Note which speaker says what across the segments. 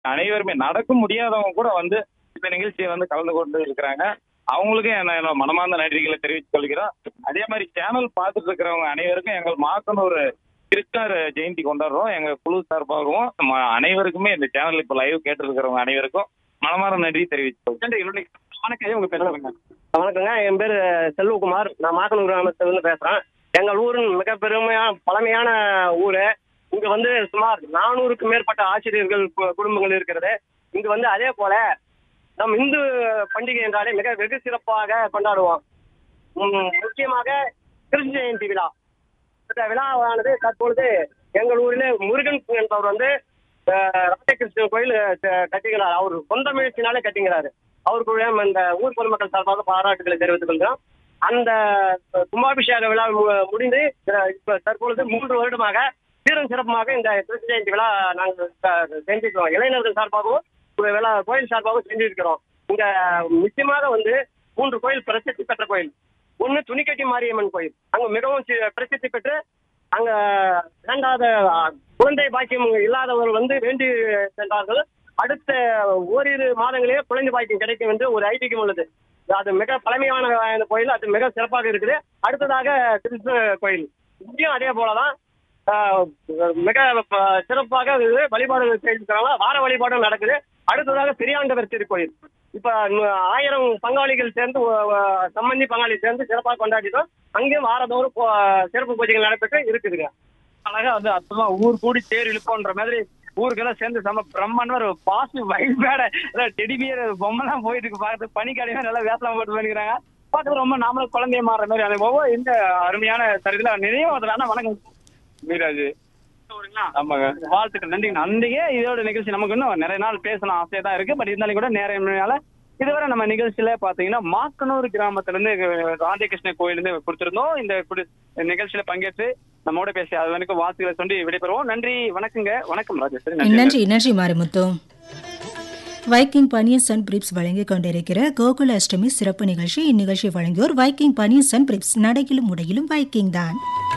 Speaker 1: அனைவருமே நடக்க முடியாதவங்க கூட வந்து இந்த நிகழ்ச்சியை வந்து கலந்து கொண்டு இருக்கிறாங்க அவங்களுக்கும் என்ன என்னோட மனமார்ந்த நன்றிகளை தெரிவித்துக் கொள்கிறோம் அதே மாதிரி சேனல் பார்த்துட்டு இருக்கிறவங்க அனைவருக்கும் எங்கள் மாக்கனூர் கிருஷ்ணர் ஜெயந்தி கொண்டாடுறோம் எங்க குழு சார்பாகவும் நம்ம அனைவருக்குமே இந்த சேனல் இப்ப லைவ் கேட்டு இருக்கிறவங்க அனைவருக்கும் மனமார்ந்த நன்றி தெரிவித்துக்
Speaker 2: நன்றி என்னுடைய வணக்கம் உங்க பேர் சொல்லுங்க
Speaker 3: வணக்கங்க என் பேர் செல்வகுமார் நான் மாக்கனூர் கிராமத்திலிருந்து பேசுறேன் எங்கள் ஊரின் மிக பெருமையான பழமையான ஊர் இங்க வந்து சுமார் நானூறுக்கும் மேற்பட்ட ஆசிரியர்கள் கு- குடும்பங்கள் இருக்கிறது இங்க வந்து அதே போல நம் இந்து பண்டிகை என்றாலே மிக வெகு சிறப்பாக கொண்டாடுவோம் உம், முக்கியமாக கிருஷ்ண ஜெயந்தி விழா இந்த விழாவானது தற்பொழுது எங்கள் ஊரிலே முருகன் என்பவர் வந்து அஹ், ராமகிருஷ்ணன் கோயில் அஹ், கட்டுகிறார் அவர் சொந்த முயற்சினாலே கட்டுகிறாரு அவருக்குள்ள இந்த ஊர் பொதுமக்கள் சார்பாக பாராட்டுகளை தெரிவித்துக் கொள்கிறோம் அந்த அஹ், கும்பாபிஷேக விழா மு- முடிந்து அஹ், இப்ப தற்பொழுது மூன்று வருடமாக சீரும் சிறப்புமாக இந்த கிருஷ்ண ஜெயந்தி விழா நாங்கள் அஹ், செஞ்சிருக்கிறோம் இளைஞர்கள் சார்பாகவும் ஒரு விழா கோயில் சார்பாகவும் செஞ்சிருக்கிறோம் இங்க முக்கியமாக வந்து மூன்று கோயில் பிரசித்தி பெற்ற கோயில் ஒண்ணு துணிக்கட்டி மாரியம்மன் கோயில் அங்க மிகவும் சி- பிரசித்தி பெற்று அங்க இரண்டாவது அ, குழந்தை பாக்கியம் இல்லாதவர் வந்து வேண்டி சென்றார்கள் அடுத்த ஓரிரு மாதங்களே குழந்தை பாக்கியம் கிடைக்கும் என்று ஒரு ஐதீகம் உள்ளது அது மிக பழமையான இந்த கோயில் அது மிக சிறப்பாக இருக்குது அடுத்ததாக கிருஷ்ண கோயில் இங்கேயும் அதே போலதான் ஆ, மிக ப- சிறப்பாக இது வழிபாடு செய்திருக்கிறாங்க வார வழிபாடும் நடக்குது அடுத்ததாக பெரியாண்டவர் திருக்கோயில் இப்ப நு- ஆயிரம் பங்காளிகள் சேர்ந்து ஒ- ஒ- சம்பந்தி பங்காளி சேர்ந்து சிறப்பாக கொண்டாடிட்டோம் அங்கேயும் வாரதோறும் போ- சிறப்பு பூஜைகள் நடைபெற்று இருக்குதுங்க
Speaker 2: அழகா வந்து அற்புதமா ஊர் கூடி தேர் இழுப்போன்ற மாதிரி ஊருக்கெல்லாம் சேர்ந்து செம்ம பிரம்மாண்ட ஒரு பாசிட்டிவ் வைபேட டெடிபியர் பொம்மைலாம் போயிட்டு இருக்கு பார்த்து பனிக்காலையுமே நல்லா வேசலாம் போட்டு பண்ணிக்கிறாங்க பார்த்து ரொம்ப நாமளும் குழந்தைய மாறுற மாதிரி அந்த ஒவ்வொரு இந்த அருமையான சரிதில் நினைவு ஆனா வணக்கம்
Speaker 1: மீராஜ்
Speaker 2: ஊருங்களா?
Speaker 1: ஆமாங்க
Speaker 2: வாழ்த்துக்கள் நன்றி நன்றியே இதோட நிகழ்ச்சி நமக்கு இன்னும் நிறைய நாள் பேசணும் ஆசையா தான் இருக்கு பட் இருந்தாலும் கூட நேரம் இதுவரை நம்ம நிகழ்ச்சியில பாத்தீங்கன்னா மாக்கனூர் கிராமத்துல இருந்து ராதேகிருஷ்ண கோயில இருந்து கொடுத்திருந்தோம் இந்த குடி- நிகழ்ச்சியில பங்கேற்று நம்மோட பேசி அது வரைக்கும் வாழ்த்துக்களை சொல்லி விடைபெறுவோம் நன்றி வணக்கங்க வணக்கம் ராஜேஸ்வரி நன்றி
Speaker 4: நன்றி நன்றி Marimuthu Viking baniyan sun briefs வழங்கிக் கொண்டிருக்கிற கோகுல அஷ்டமி சிறப்பு நிகழ்ச்சி இந்நிகழ்ச்சி வழங்கியோர் வைக்கிங் பனியன் சன் பிரிப்ஸ் நடையிலும் உடையிலும் வைக்கிங் தான்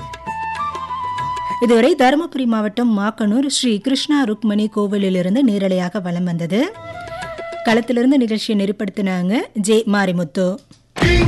Speaker 4: இதுவரை தருமபுரி மாவட்டம் மாக்கனூர் ஸ்ரீ கிருஷ்ணா ருக்மணி கோவிலிலிருந்து நேரலையாக வலம் வந்தது களத்திலிருந்து நிகழ்ச்சியை நெறிப்படுத்தினாங்க ஜே மாரிமுத்து